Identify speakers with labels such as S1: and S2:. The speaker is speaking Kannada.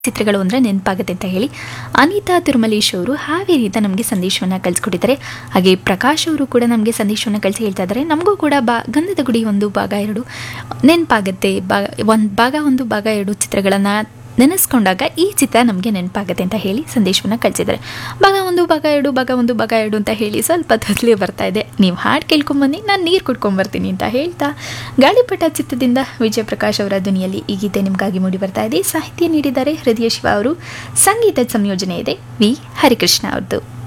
S1: ಚಿತ್ರಗಳು ಅಂದರೆ ನೆನಪಾಗುತ್ತೆ ಅಂತ ಹೇಳಿ ಅನಿತಾ ತಿರುಮಲೇಶ್ ಅವರು ಹಾವೇರಿಯಿಂದ ನಮಗೆ ಸಂದೇಶವನ್ನು ಕಳಿಸ್ಕೊಟ್ಟಿದ್ದಾರೆ ಹಾಗೆ ಪ್ರಕಾಶ್ ಅವರು ಕೂಡ ನಮಗೆ ಸಂದೇಶವನ್ನು ಕಳಿಸಿ ಹೇಳ್ತಾ ಇದ್ದಾರೆ ನಮಗೂ ಕೂಡ ಬಾ ಗಂಧದ ಗುಡಿ ಒಂದು ಭಾಗ ಎರಡು ನೆನಪಾಗುತ್ತೆ ಬಾ ಒಂದು ಭಾಗ ಒಂದು ಭಾಗ ಎರಡು ಚಿತ್ರಗಳನ್ನು ನೆನೆಸ್ಕೊಂಡಾಗ ಈ ಚಿತ್ರ ನಮಗೆ ನೆನಪಾಗುತ್ತೆ ಅಂತ ಹೇಳಿ ಸಂದೇಶವನ್ನು ಕಳಿಸಿದ್ದಾರೆ ಭಾಗ ಒಂದು ಭಾಗ ಎರಡು ಭಾಗ ಒಂದು ಭಾಗ ಎರಡು ಅಂತ ಹೇಳಿ ಸ್ವಲ್ಪ ತೊದಲೇ ಬರ್ತಾ ಇದೆ ನೀವು ಹಾಡು ಕೇಳ್ಕೊಂಬನ್ನಿ ನಾನು ನೀರು ಕುಡ್ಕೊಂಬರ್ತೀನಿ ಅಂತ ಹೇಳ್ತಾ ಗಾಳಿಪಟ ಚಿತ್ರದಿಂದ ವಿಜಯ ಪ್ರಕಾಶ್ ಅವರ ಧ್ವನಿಯಲ್ಲಿ ಈ ಗೀತೆ ನಿಮಗಾಗಿ ಮೂಡಿ ಬರ್ತಾ ಇದೆ ಸಾಹಿತ್ಯ ನೀಡಿದ್ದಾರೆ ಹೃದಯ ಶಿವ ಅವರು ಸಂಗೀತದ ಸಂಯೋಜನೆ ಇದೆ ವಿ ಹರಿಕೃಷ್ಣ ಅವ್ರದ್ದು